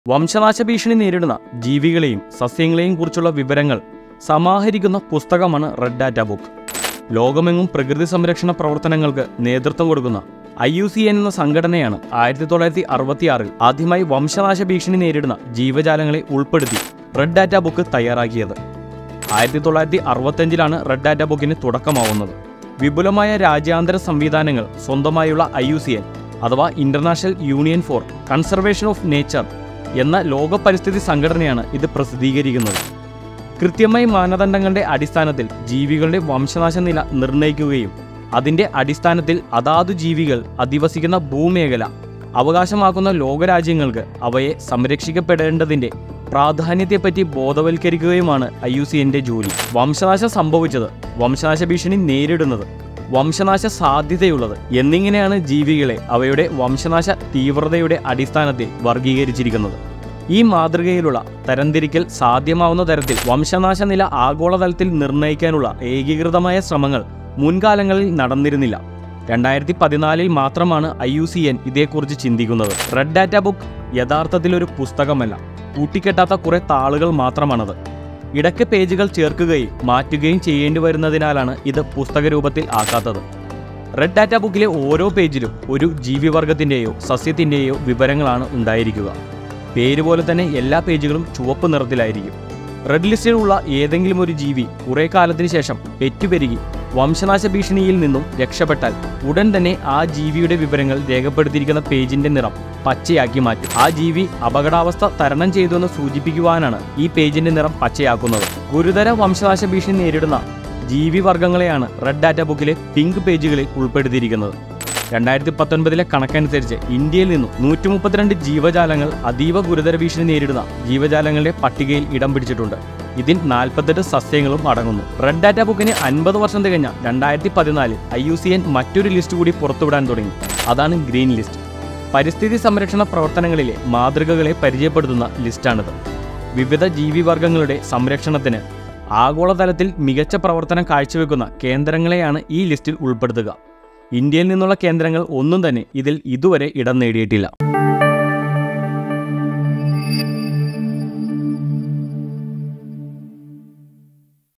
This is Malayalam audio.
വംശനാശ ഭീഷണി നേരിടുന്ന ജീവികളെയും സസ്യങ്ങളെയും കുറിച്ചുള്ള വിവരങ്ങൾ സമാഹരിക്കുന്ന പുസ്തകമാണ് റെഡ് ഡാറ്റ ബുക്ക് ലോകമെങ്ങും പ്രകൃതി സംരക്ഷണ പ്രവർത്തനങ്ങൾക്ക് നേതൃത്വം കൊടുക്കുന്ന ഐ യു സി എൻ എന്ന സംഘടനയാണ് ആയിരത്തി തൊള്ളായിരത്തി അറുപത്തിയാറിൽ ആദ്യമായി വംശനാശ ഭീഷണി നേരിടുന്ന ജീവജാലങ്ങളെ ഉൾപ്പെടുത്തി റെഡ് ഡാറ്റ ബുക്ക് തയ്യാറാക്കിയത് ആയിരത്തി തൊള്ളായിരത്തി അറുപത്തഞ്ചിലാണ് റെഡ് ഡാറ്റ ബുക്കിന് തുടക്കമാവുന്നത് വിപുലമായ രാജ്യാന്തര സംവിധാനങ്ങൾ സ്വന്തമായുള്ള ഐ യു സി എൻ അഥവാ international union for conservation of nature എന്ന ലോക പരിസ്ഥിതി സംഘടനയാണ് ഇത് പ്രസിദ്ധീകരിക്കുന്നത് കൃത്യമായ മാനദണ്ഡങ്ങളുടെ അടിസ്ഥാനത്തിൽ ജീവികളുടെ വംശനാശ നില നിർണ്ണയിക്കുകയും അതിന്റെ അടിസ്ഥാനത്തിൽ അതാതു ജീവികൾ അധിവസിക്കുന്ന ഭൂമേഖല അവകാശമാക്കുന്ന ലോകരാജ്യങ്ങൾക്ക് അവയെ സംരക്ഷിക്കപ്പെടേണ്ടതിന്റെ പ്രാധാന്യത്തെപ്പറ്റി ബോധവൽക്കരിക്കുകയുമാണ് ഐ യു സി എൻ്റെ ജോലി വംശനാശം സംഭവിച്ചത് വംശനാശ ഭീഷണി നേരിടുന്നത് വംശനാശ സാധ്യതയുള്ളത് എന്നിങ്ങനെയാണ് ജീവികളെ അവയുടെ വംശനാശ തീവ്രതയുടെ അടിസ്ഥാനത്തിൽ വർഗീകരിച്ചിരിക്കുന്നത് ഈ മാതൃകയിലുള്ള തരംതിരിക്കൽ സാധ്യമാവുന്ന തരത്തിൽ വംശനാശ നില ആഗോളതലത്തിൽ നിർണ്ണയിക്കാനുള്ള ഏകീകൃതമായ ശ്രമങ്ങൾ മുൻകാലങ്ങളിൽ നടന്നിരുന്നില്ല രണ്ടായിരത്തി പതിനാലിൽ മാത്രമാണ് ഐ യു സി എൻ ഇതേക്കുറിച്ച് ചിന്തിക്കുന്നത് റെഡ് ഡാറ്റ ബുക്ക് യഥാർത്ഥത്തിൽ ഒരു പുസ്തകമല്ല കൂട്ടിക്കെട്ടാത്ത കുറെ താളുകൾ മാത്രമാണത് ഇടയ്ക്ക് പേജുകൾ ചേർക്കുകയും മാറ്റുകയും ചെയ്യേണ്ടി വരുന്നതിനാലാണ് ഇത് പുസ്തക രൂപത്തിൽ ആക്കാത്തത് റെഡ് ഡാറ്റ ബുക്കിലെ ഓരോ പേജിലും ഒരു ജീവിവർഗത്തിൻ്റെയോ സസ്യത്തിൻ്റെയോ വിവരങ്ങളാണ് ഉണ്ടായിരിക്കുക പേര് പോലെ തന്നെ എല്ലാ പേജുകളും ചുവപ്പ് നിറത്തിലായിരിക്കും റെഡ് ലിസ്റ്റിലുള്ള ഏതെങ്കിലും ഒരു ജീവി കുറേ കാലത്തിന് ശേഷം പെറ്റുപെരുകി വംശനാശ ഭീഷണിയിൽ നിന്നും രക്ഷപ്പെട്ടാൽ ഉടൻ തന്നെ ആ ജീവിയുടെ വിവരങ്ങൾ രേഖപ്പെടുത്തിയിരിക്കുന്ന പേജിന്റെ നിറം പച്ചയാക്കി മാറ്റും ആ ജീവി അപകടാവസ്ഥ തരണം ചെയ്തു എന്ന് സൂചിപ്പിക്കുവാനാണ് ഈ പേജിന്റെ നിറം പച്ചയാക്കുന്നത് ഗുരുതര വംശനാശ ഭീഷണി നേരിടുന്ന ജീവിവർഗങ്ങളെയാണ് റെഡ് ഡാറ്റ ബുക്കിലെ പിങ്ക് പേജുകളിൽ ഉൾപ്പെടുത്തിയിരിക്കുന്നത് രണ്ടായിരത്തി പത്തൊൻപതിലെ കണക്കനുസരിച്ച് ഇന്ത്യയിൽ നിന്നും നൂറ്റി മുപ്പത്തിരണ്ട് ജീവജാലങ്ങൾ അതീവ ഗുരുതര ഭീഷണി നേരിടുന്ന ജീവജാലങ്ങളുടെ പട്ടികയിൽ ഇടം പിടിച്ചിട്ടുണ്ട് ഇതിൽ നാൽപ്പത്തെട്ട് സസ്യങ്ങളും അടങ്ങുന്നു റെഡ് ഡാറ്റ ബുക്കിന് അൻപത് വർഷം തികഞ്ഞ രണ്ടായിരത്തി പതിനാലിൽ ഐ യു സി എൻ മറ്റൊരു ലിസ്റ്റ് കൂടി പുറത്തുവിടാൻ തുടങ്ങി അതാണ് ഗ്രീൻ ലിസ്റ്റ് പരിസ്ഥിതി സംരക്ഷണ പ്രവർത്തനങ്ങളിലെ മാതൃകകളെ പരിചയപ്പെടുത്തുന്ന ലിസ്റ്റാണിത് വിവിധ ജീവിവർഗങ്ങളുടെ സംരക്ഷണത്തിന് ആഗോളതലത്തിൽ മികച്ച പ്രവർത്തനം കാഴ്ചവെക്കുന്ന കേന്ദ്രങ്ങളെയാണ് ഈ ലിസ്റ്റിൽ ഉൾപ്പെടുത്തുക ഇന്ത്യയിൽ നിന്നുള്ള കേന്ദ്രങ്ങൾ ഒന്നും തന്നെ ഇതിൽ ഇതുവരെ ഇടം നേടിയിട്ടില്ല